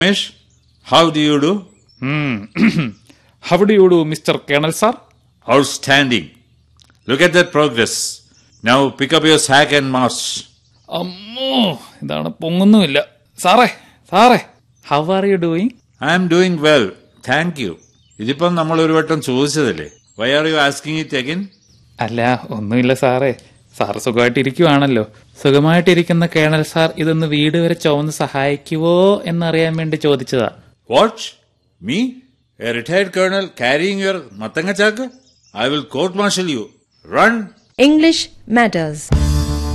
Ramesh, how do you do? How do you do mister colonel sir Outstanding. Look at that progress. Now pick up your sack and march. അമ്മോ ഇതാണ് പൊങ്ങുന്നുമില്ല സാറേ സാറേ how are you doing I am doing well. Thank you. ഇതിപ്പം നമ്മൾ ഒരു വട്ടം ചോദിച്ചതല്ലേ why are you asking it again അല്ല ഒന്നുമില്ല സാറേ സാർ സുഖമായിട്ടിരിക്കുവാണല്ലോ സുഖമായിട്ടിരിക്കുന്ന കേണൽ സാർ ഇതൊന്ന് വീട് വരെ ചുവന്ന് സഹായിക്കുവോ എന്നറിയാൻ വേണ്ടി ചോദിച്ചതാ what me a retired colonel carrying your മത്തങ്ങ ചാക്ക് I will court martial you run English matters.